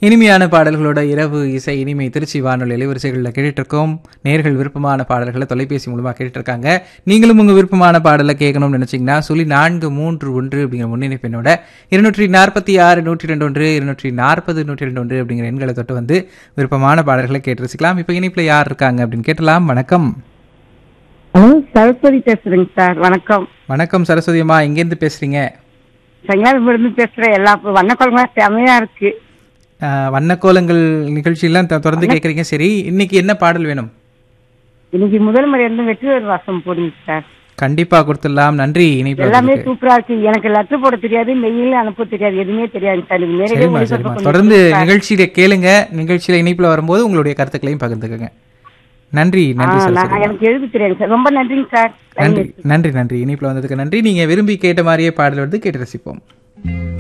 இனிமையான பாடல்களோட இரவு இசை இனிமை திருச்சி வானொலி இலைவரிசைகளில் கேட்டுருக்கோம் நேர்கள் விருப்பமான பாடல்களை தொலைபேசி மூலமாக கேட்டுருக்காங்க நீங்களும் உங்கள் விருப்பமான பாடலை கேட்கணும்னு நினச்சிங்கன்னா சொல்லி நான்கு மூன்று ஒன்று அப்படிங்கிற முன்னிணைப்பினோட இருநூற்றி நாற்பத்தி ஆறு நூற்றி ரெண்டு ஒன்று இருநூற்றி நாற்பது நூற்றி ரெண்டு ஒன்று அப்படிங்கிற எண்களை தொட்டு வந்து விருப்பமான பாடல்களை கேட்டு ரசிக்கலாம் இப்போ இனிப்பில் யார் இருக்காங்க அப்படின்னு கேட்டலாம் வணக்கம் ஹலோ சரஸ்வதி பேசுறேங்க சார் வணக்கம் வணக்கம் சரஸ்வதி அம்மா எங்கேருந்து பேசுறீங்க செங்காலமிருந்து பேசுறேன் எல்லா வண்ணக்குழம்புலாம் செமையா இருக்கு ஆஹ், வண்ணக்கோலங்கள் நிகழ்ச்சியெல்லாம் தொ- தொடர்ந்து கேட்குறீங்க சரி இன்னைக்கு என்ன பாடல் வேணும் இன்னைக்கு முதல் முறை இருந்து வெற்றிவேல் வாசம் போடுங்க சார் கண்டிப்பா கொடுத்துடலாம் நன்றி இனிப்பு எல்லாமே சூப்பரா இருக்கு எனக்கு லெட்டர் போட தெரியாது மெயில் அனுப்ப தெரியாது எதுவுமே தெரியாது சார் நீங்க நேரடியாக சரிம்மா ஒளிபரப்பு சரிம்மா பண்ணுங்க தொடர்ந்து நிகழ்ச்சியில கேளுங்க நிகழ்ச்சியில இணைப்புல வரும்போது உங்களுடைய கருத்துக்களையும் பகிர்ந்துக்கங்க நன்றி ஆ, நன்றி நான் சரஸ்வதி எனக்கு எழுத தெரியாது சார் ரொம்ப நன்றிங்க சார் நன்றி நன்றி நன்றி இனிப்புல வந்ததுக்கு நன்றி நீங்க விரும்பி கேட்ட மாதிரியே பாடல் வந்து கேட்டு ரசிப்போம்